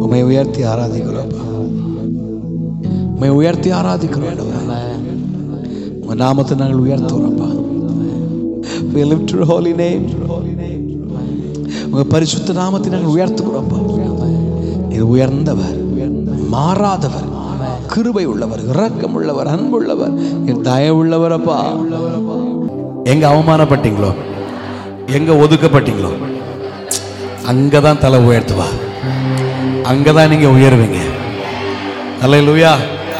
உமை உயர்த்தி ஆராதிக்கிறோம்ப்பா உமை உயர்த்தி ஆராதிக்கிறோம் ஆண்டவரே. உங்க நாமத்தை நாங்கள் உயர்த்துறோம்ப்பா We lift your holy name. உங்க பரிசுத்த நாமத்தை நாங்கள் உயர்த்துகிறோம்ப்பா இது உயர்ந்தவர் மாறாதவர் கிருபை உள்ளவர் இரக்கம் உள்ளவர் அன்புள்ளவர் என் தயவுள்ளவர் அப்பா எங்க அவமானப்பட்டீங்களோ எங்க ஒதுக்கப்பட்டீங்களோ அங்கதான் தலை உயர்த்துவா அங்கதான் நீங்க உயருவீங்க அல்லேலூயா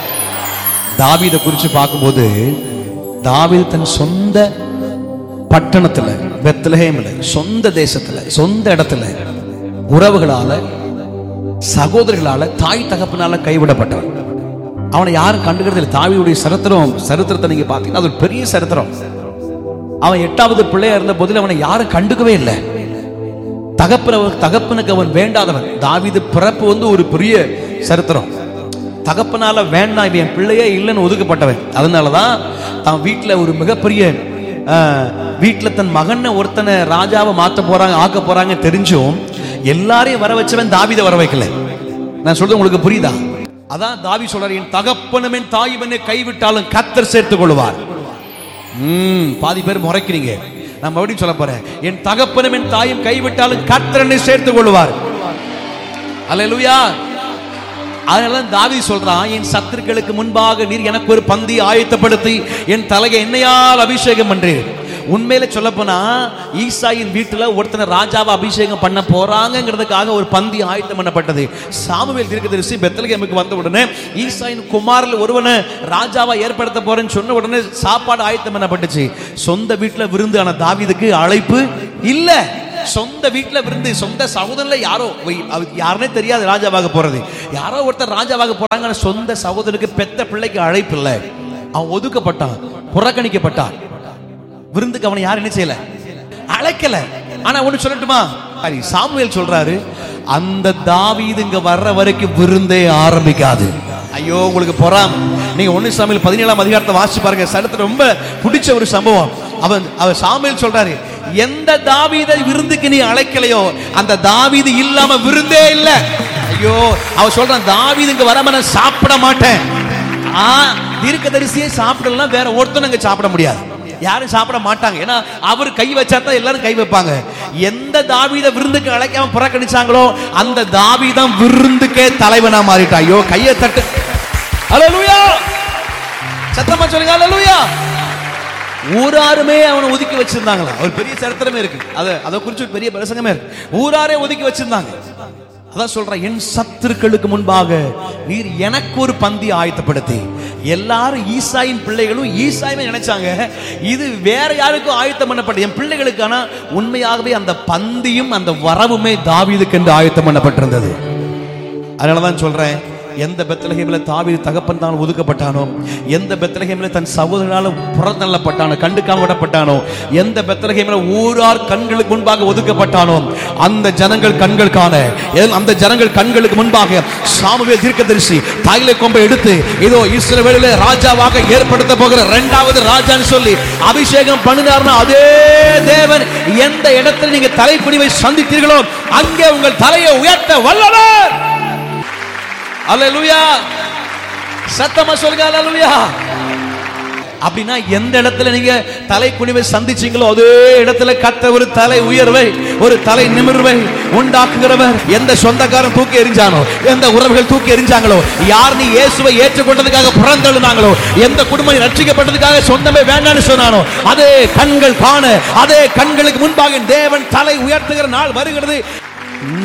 தாவீதை குறித்து பார்க்கும்போது தாவீது தன் சொந்த பட்டணத்துல பெத்லஹேம்ல சொந்த தேசத்துல சொந்த இடத்துல உறவுகளால சகோதரிகளால தாய் தகப்பனால கைவிடப்பட்டவன் அவனை யாரும் கண்டுக்கிறது இல்லை தாவியுடைய சரித்திரம் சரித்திரத்தை நீங்க பார்த்தீங்கன்னா அது ஒரு பெரிய சரித்திரம் அவன் எட்டாவது பிள்ளையா இருந்த போதில் அவனை யாரும் கண்டுக்கவே இல்லை தகப்பன தகப்பனுக்கு அவன் வேண்டாதவன் தாவீது பிறப்பு வந்து ஒரு பெரிய சரித்திரம் தகப்பனால வேண்டாம் இவன் என் பிள்ளையே இல்லைன்னு ஒதுக்கப்பட்டவன் அதனாலதான் அவன் வீட்டில் ஒரு மிகப்பெரிய வீட்டில் தன் மகனை ஒருத்தனை ராஜாவை மாத்த போறாங்க ஆக்க போறாங்க தெரிஞ்சும் எல்லாரையும் வர வச்சவன் தாவீதை வர வைக்கல நான் சொல்றது உங்களுக்கு புரியுதா அதான் தாவி சொல்றாரு என் தகப்பனும் என் தாயும் என்னை கைவிட்டாலும் கத்தர் சேர்த்துக் கொள்வார் ம் பாதி பேர் முறைக்கிறீங்க நான் மறுபடியும் சொல்ல போறேன் என் தகப்பனும் என் தாயும் கைவிட்டாலும் கர்த்தரனை சேர்த்துக் கொள்வார் அல்லேலூயா அதனால தாவி சொல்றான் என் சத்துருக்களுக்கு முன்பாக நீர் எனக்கு ஒரு பந்தி ஆயத்தப்படுத்தி என் தலையை என்னையால் அபிஷேகம் பண்றீர் உண்மையில சொல்ல போனா ஈசாயின் வீட்டுல ஒருத்தனை ராஜாவை அபிஷேகம் பண்ண போறாங்கிறதுக்காக ஒரு பந்தி ஆயத்தம் பண்ணப்பட்டது சாமுவேல் தீர்க்கதரிசி பெத்தலகேமுக்கு வந்த உடனே ஈசாயின் குமாரில் ஒருவனை ராஜாவா ஏற்படுத்த போறேன்னு சொன்ன உடனே சாப்பாடு ஆயத்தம் பண்ணப்பட்டுச்சு சொந்த வீட்டுல விருந்து ஆன தாவீதுக்கு அழைப்பு இல்ல சொந்த வீட்டுல விருந்து சொந்த சகோதரன்ல யாரோ வை- அவ- யாருனே தெரியாது ராஜாவாக போறது யாரோ ஒருத்தர் ராஜாவாக போறாங்க ஆனா சொந்த சகோதரனுக்கு பெத்த பிள்ளைக்கு அழைப்பு இல்லை அவன் ஒதுக்கப்பட்டான் புறக்கணிக்கப்பட்டான் விருந்துக்கு அவனை யாரும் என்ன செய்யல அழைக்கல ஆனா ஒண்ணு சொல்லட்டுமா சரி சாமுவேல் சொல்றாரு அந்த தாவீது இங்க வர்ற வரைக்கும் விருந்தே ஆரம்பிக்காது ஐயோ உங்களுக்கு பொறாம் நீங்க ஒண்ணு சாமியில் பதினேழாம் அதிகாரத்தை வாசிச்சு பாருங்க சரித்திரம் ரொம்ப பிடிச்ச ஒரு சம்பவம் அவன் அவன் சாமுவேல் சொல்றாரு எந்த தாவீதை விருந்துக்கு நீ அழைக்கலையோ அந்த தாவீது இல்லாம விருந்தே இல்ல ஐயோ அவன் சொல்றான் தாவீது இங்க வராம நான் சாப்பிட மாட்டேன் ஆ தீர்க்கதரிசியே சாப்பிடலாம் வேற ஒருத்தனும் அங்க சாப்பிட முடியாது யாரும் சாப்பிட மாட்டாங்க ஏன்னா அவர் கை வச்சா தான் எல்லாரும் கை வைப்பாங்க எந்த தாவீத விருந்துக்கு அழைக்காம புறக்கணிச்சாங்களோ அந்த தாவீதம் விருந்துக்கே தலைவனா மாறிட்டா ஐயோ கையை தட்டு அல்லேலூயா சத்தமா சொல்லுங்க அல்லேலூயா ஊராருமே அவனை ஒதுக்கி வச்சிருந்தாங்களா ஒரு பெரிய சரித்திரமே இருக்கு அதை அதை குறிச்சு ஒரு பெரிய பிரசங்கமே இருக்கு ஊராரே ஒதுக்கி வச்சிருந்தாங்க அதான் சொல்றேன் என் சத்துருக்களுக்கு முன்பாக நீர் எனக்கு ஒரு பந்தி ஆயத்தப்படுத்தி எல்லாரும் ஈசாயின் பிள்ளைகளும் ஈசாயுமே நினைச்சாங்க இது வேற யாருக்கும் ஆயத்தம் பண்ணப்பட்ட என் பிள்ளைகளுக்கான உண்மையாகவே அந்த பந்தியும் அந்த வரவுமே தாவீதுக்கு என்று ஆயத்தம் பண்ணப்பட்டிருந்தது அதனால தான் சொல்றேன் எந்த பெத்தலகேமில் தாவீது தகப்பன் தான் ஒதுக்கப்பட்டானோ எந்த பெத்தலகேமில் தன் சகோதரனால புறந்தள்ளப்பட்டானோ கண்டுக்காம விடப்பட்டானோ எந்த பெத்தலகேமில் ஊரார் கண்களுக்கு முன்பாக ஒதுக்கப்பட்டானோ அந்த ஜனங்கள் கண்கள் காண எல்- அந்த ஜனங்கள் கண்களுக்கு முன்பாக சாமுவேல் தீர்க்கதரிசி தாயிலை கொம்பை எடுத்து இதோ இஸ்ரவேலிலே ராஜாவாக ஏற்படுத்த போகிற இரண்டாவது ராஜான்னு சொல்லி அபிஷேகம் பண்ணினார்னா அதே தேவன் எந்த இடத்துல நீங்க தலைக்குடிவை சந்தித்தீர்களோ அங்கே உங்கள் தலையை உயர்த்த வல்லவர் அல்லேலூயா சத்தமா சொல்லுங்க அல்லேலூயா அப்படின்னா எந்த இடத்துல நீங்க தலை குனிவை சந்திச்சீங்களோ அதே இடத்துல கத்த ஒரு தலை உயர்வை ஒரு தலை நிமிர்வை உண்டாக்குகிறவர் எந்த சொந்தக்காரன் தூக்கி எறிஞ்சானோ எந்த உறவுகள் தூக்கி எறிஞ்சாங்களோ யார் நீ இயேசுவை ஏற்றுக்கொண்டதுக்காக புறந்தள்ளினாங்களோ எந்த குடும்பம் ரட்சிக்கப்பட்டதுக்காக சொந்தமே வேண்டாம்னு சொன்னானோ அதே கண்கள் காண அதே கண்களுக்கு முன்பாக தேவன் தலை உயர்த்துகிற நாள் வருகிறது